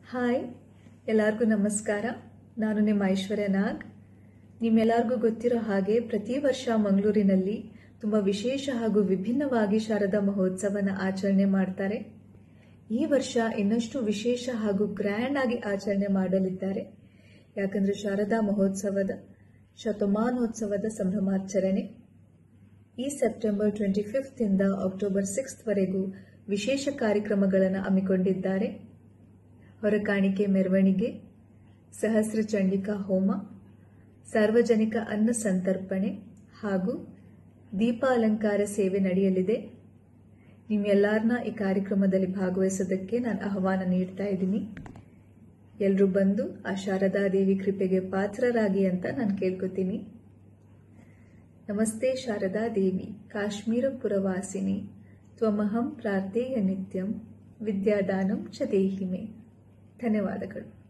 hi ಎಲ್ಲರಿಗೂ ನಮಸ್ಕಾರ ನಾನು ನಿಮ್ಮ ಐಶ್ವರ್ಯ ನಾಗ್ ನಿಮ್ಮೆಲ್ಲರಿಗೂ ಗೊತ್ತಿರೋ ಹಾಗೆ ಪ್ರತಿ ವರ್ಷ ಮಂಗಳೂರಿನಲ್ಲಿ ತುಂಬ ವಿಶೇಷ ಹಾಗೂ ವಿಭಿನ್ನವಾಗಿ ಶಾರದಾ ಮಹೋತ್ಸವನ ಆಚರಣೆ ಮಾಡ್ತಾರೆ ಈ ವರ್ಷ ಇನ್ನಷ್ಟು ವಿಶೇಷ ಹಾಗೂ ಗ್ರ್ಯಾಂಡ್ ಆಗಿ ಆಚರಣೆ ಮಾಡಲಿದ್ದಾರೆ ಯಾಕಂದ್ರೆ ಶಾರದಾ ಮಹೋತ್ಸವದ ಶತಮಾನೋತ್ಸವದ ಸಂಭ್ರಮಾಚರಣೆ ಈ ಸೆಪ್ಟೆಂಬರ್ ಟ್ವೆಂಟಿ ಫಿಫ್ತ್ ಇಂದ ಅಕ್ಟೋಬರ್ ಸಿಕ್ಸ್ತ್ ವರೆಗೂ ವಿಶೇಷ ಕಾರ್ಯಕ್ರಮಗಳನ್ನು ಹಮ್ಮಿಕೊಂಡಿದ್ದಾರೆ ಹೊರಕಾಣಿಕೆ ಮೆರವಣಿಗೆ ಸಹಸ್ರ ಚಂಡಿಕಾ ಹೋಮ ಸಾರ್ವಜನಿಕ ಅನ್ನ ಸಂತರ್ಪಣೆ ಹಾಗೂ ದೀಪಾಲಂಕಾರ ಸೇವೆ ನಡೆಯಲಿದೆ ನಿಮ್ಮೆಲ್ಲರನ್ನ ಈ ಕಾರ್ಯಕ್ರಮದಲ್ಲಿ ಭಾಗವಹಿಸೋದಕ್ಕೆ ನಾನು ಆಹ್ವಾನ ನೀಡ್ತಾ ಇದ್ದೀನಿ ಎಲ್ಲರೂ ಬಂದು ಆ ಶಾರದಾ ದೇವಿ ಕೃಪೆಗೆ ಪಾತ್ರರಾಗಿ ಅಂತ ನಾನು ಕೇಳ್ಕೊತೀನಿ ನಮಸ್ತೆ ಶಾರದಾ ದೇವಿ ಕಾಶ್ಮೀರ ಪುರವಾಸಿನಿ ತ್ವಮಹಂ ಪ್ರಾರ್ಥೇಯ ನಿತ್ಯಂ ವಿದ್ಯಾದಾನಂ ಚ ದೇಹಿ ಮೇ ಧನ್ಯವಾದಗಳು